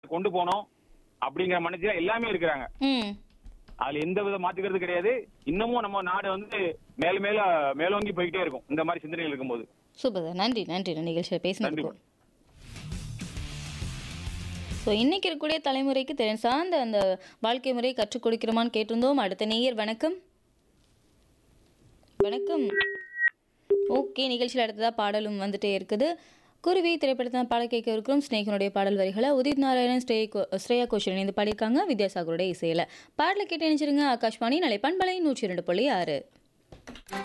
கொண்டு போனோம் அப்படிங்கிற மனசுல எல்லாமே இருக்கிறாங்க ம் அதுல எந்த வித மாத்துக்கிறது கிடையாது இன்னமும் நம்ம நாடு வந்து மேல மேல மேலோங்கி போய்கிட்டே இருக்கும் இந்த மாதிரி சிந்தனைகள் இருக்கும்போது சூப்பர் சார் நன்றி நன்றி நான் நிகழ்ச்சியில் பேசினதுக்கு நன்றி. ஸோ இன்னைக்கு இருக்கக்கூடிய தலைமுறைக்கு திறன் சார்ந்த அந்த வாழ்க்கை முறை கற்றுக் கொடுக்கிறோமான்னு கேட்டிருந்தோம் அடுத்த நேயர் வணக்கம் வணக்கம் ஓகே நிகழ்ச்சியில் அடுத்ததாக பாடலும் வந்துட்டே இருக்குது குருவி திரைப்படத்தில் பாடல் கேட்க இருக்கிறோம் ஸ்னேகனுடைய பாடல் வரிகளை உதித் நாராயணன் ஸ்ரே ஸ்ரேயா கோஷல் இணைந்து பாடியிருக்காங்க வித்யாசாகருடைய இசையில் பாடலை கேட்டு நினைச்சிருங்க ஆகாஷ்வாணி நாளை பண்பலை நூற்றி இரண்டு புள்ளி ஆறு